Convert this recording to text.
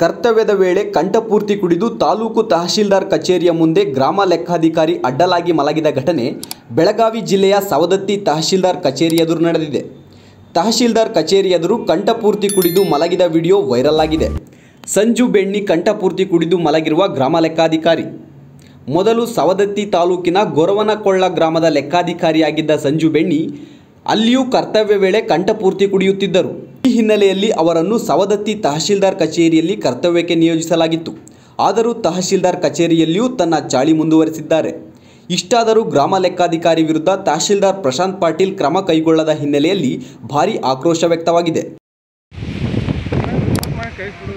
ಕರ್ತವ್ಯದ ವೇಳೆ ಕಂಠಪೂರ್ತಿ ಕುಡಿದು ತಾಲೂಕು ತಹಶೀಲ್ದಾರ್ ಕಚೇರಿಯ ಮುಂದೆ ಗ್ರಾಮ ಲೆಕ್ಕಾಧಿಕಾರಿ ಅಡ್ಡಲಾಗಿ ಮಲಗಿದ ಘಟನೆ ಬೆಳಗಾವಿ ಜಿಲ್ಲೆಯ ಸವದತ್ತಿ ತಹಶೀಲ್ದಾರ್ ಕಚೇರಿ ಎದುರು ನಡೆದಿದೆ ತಹಶೀಲ್ದಾರ್ ಕಚೇರಿ ಎದುರು ಕಂಠಪೂರ್ತಿ ಕುಡಿದು ಮಲಗಿದ ವಿಡಿಯೋ ವೈರಲ್ ಆಗಿದೆ ಸಂಜು ಬೆಣ್ಣಿ ಕಂಠಪೂರ್ತಿ ಕುಡಿದು ಮಲಗಿರುವ ಗ್ರಾಮ ಲೆಕ್ಕಾಧಿಕಾರಿ ಮೊದಲು ಸವದತ್ತಿ ತಾಲೂಕಿನ ಗೊರವನಕೊಳ್ಳ ಗ್ರಾಮದ ಲೆಕ್ಕಾಧಿಕಾರಿಯಾಗಿದ್ದ ಸಂಜು ಬೆಣ್ಣಿ ಅಲ್ಲಿಯೂ ಕರ್ತವ್ಯ ವೇಳೆ ಕಂಠಪೂರ್ತಿ ಕುಡಿಯುತ್ತಿದ್ದರು ಈ ಹಿನ್ನೆಲೆಯಲ್ಲಿ ಅವರನ್ನು ಸವದತ್ತಿ ತಹಶೀಲ್ದಾರ್ ಕಚೇರಿಯಲ್ಲಿ ಕರ್ತವ್ಯಕ್ಕೆ ನಿಯೋಜಿಸಲಾಗಿತ್ತು ಆದರೂ ತಹಶೀಲ್ದಾರ್ ಕಚೇರಿಯಲ್ಲಿಯೂ ತನ್ನ ಚಾಳಿ ಮುಂದುವರೆಸಿದ್ದಾರೆ ಇಷ್ಟಾದರೂ ಗ್ರಾಮ ಲೆಕ್ಕಾಧಿಕಾರಿ ವಿರುದ್ಧ ತಹಶೀಲ್ದಾರ್ ಪ್ರಶಾಂತ್ ಪಾಟೀಲ್ ಕ್ರಮ ಕೈಗೊಳ್ಳದ ಹಿನ್ನೆಲೆಯಲ್ಲಿ ಭಾರೀ ಆಕ್ರೋಶ ವ್ಯಕ್ತವಾಗಿದೆ ಕೈ ಕೊಡು